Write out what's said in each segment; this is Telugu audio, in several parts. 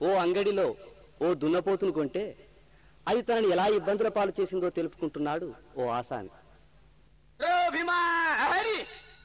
ఓ అంగడిలో ఓ దున్నపోతును కొంటే అది తనని ఎలా ఇబ్బందుల పాలు చేసిందో తెలుపుకుంటున్నాడు ఓ ఆసామి రో భీమా హరి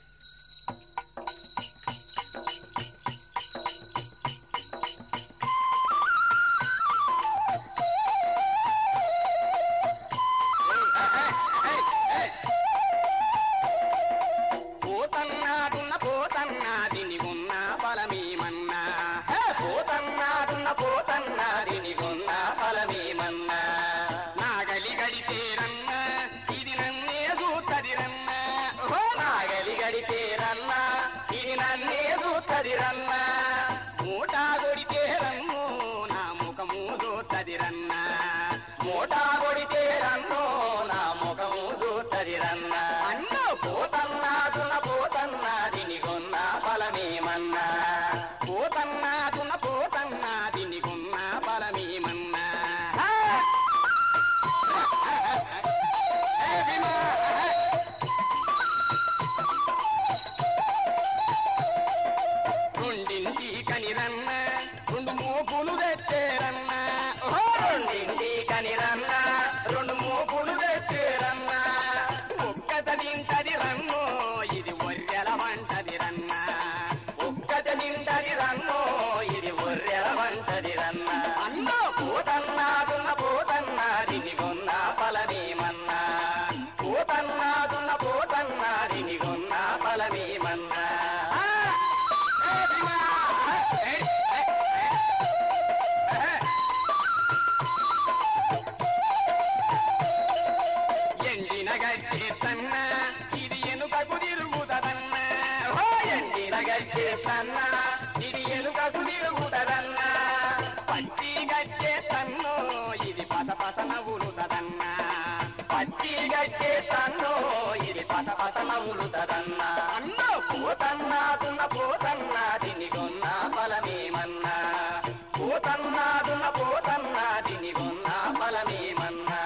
పోతన్నాడున్న పోతన్నాదిని ఉన్న బలమేమన్నా హే, పోతన్నాడున్న పోతన్నాదిని ఉన్న బలమేమన్నా నాగలి గడితేరన్న ఇది నన్నే చూత్తదిరన్న ఓ నాగలి గడితేరన్న ఇది నన్నే చూత్తదిరన్న మూటా కొడితేరన్ను నా ముఖము చూత్తదిరన్న మూటా కొడితేరన్ను నా ముఖము చూత్తదిరన్న అన్నో పోతన్నాదున పోతన్నాదిని కొన్న ఫలమేమన్నా పోతన్నాదున పోతన్నాదిని కొన్న ఫలమేమన్నా హా! ఏ భీమా! రెండింటి కనిరన్న రెండు మోపులు తెచ్చేరన్న ఓహో! రెండింటి కనిరన్న రెండు మోపులు తెచ్చేరన్న ఒక్కత తింటది రన్ను ఇది ఒర్రెల వంటది రన్న ఒక్కత తింటది రన్ను ఇది ఒర్రెల వంటది రన్న అన్నో పోతన్నాదున్న పోతన్నాదిని కొన్న ఫలమేమన్నా పోతన్నాదున్న పోతన్నాదిని కొన్న ఫలమేమన్నా ఆ! ఏ భీమా! ఏ, ఏ, ఏ, ఏ. ఎండిన గడ్డి తన్న ఇది ఎనుకకు తిరుగుతదన్న ఓ ఎండిన గడ్డి తన్న ఇది ఎనుకకు తిరుగుతదన్న పచ్చి గడ్డే తన్ను ఇది పస పస నవ్వులుతదన్న పచ్చి గడ్డే తన్ను ఇది పస పస నవ్వులుతదన్న అన్నో పోతన్నాదున్న పోతన్నా దీని కొన్న ఫలమేమన్నా పోతన్నాదున్న పోతన్నా దీని కొన్న ఫలమేమన్నా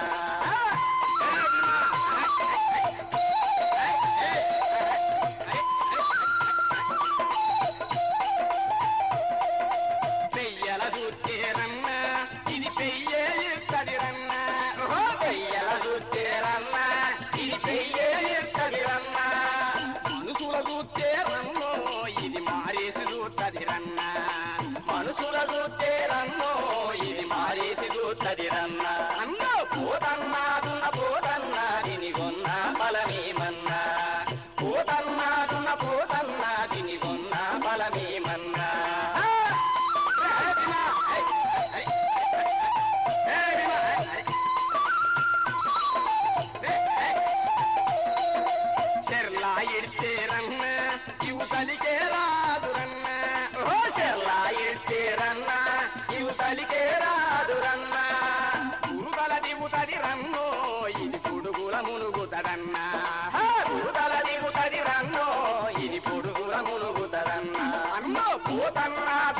పెయ్యల చూస్తేరన్న ఇది పెయ్యే ఇత్తడిరన్న ఓహో పెయ్యల చూస్తేరన్న ఇది పెయ్యే ఇత్తడిరన్న మనుషుల చూస్తేరన్నో ఇది మారేసి చూస్తదిరన్న మనుషుల చూస్తేరన్నో ఇది మారేసి చూస్తదిరన్న అన్నో పోతన్నాదున్న పోతన్నా దీని కొన్న బలమేమన్నా పోతన్నాదున్న పోతన్నా దీని కొన్న బలమేమన్నా ఆ! చెర్లా ఇడ్తేరన్న యువతలికే రాదురన్న ఓ చెర్లా ఇడ్తేరన్న యువతలికే రాదురన్న గురుగల దిగుతది రన్నో ఇది పొడుగుల మునుగుతదన్న గురుగల దిగుతది రన్నో ఇది పొడుగుల మునుగుతదన్న అన్నో పోతన్నా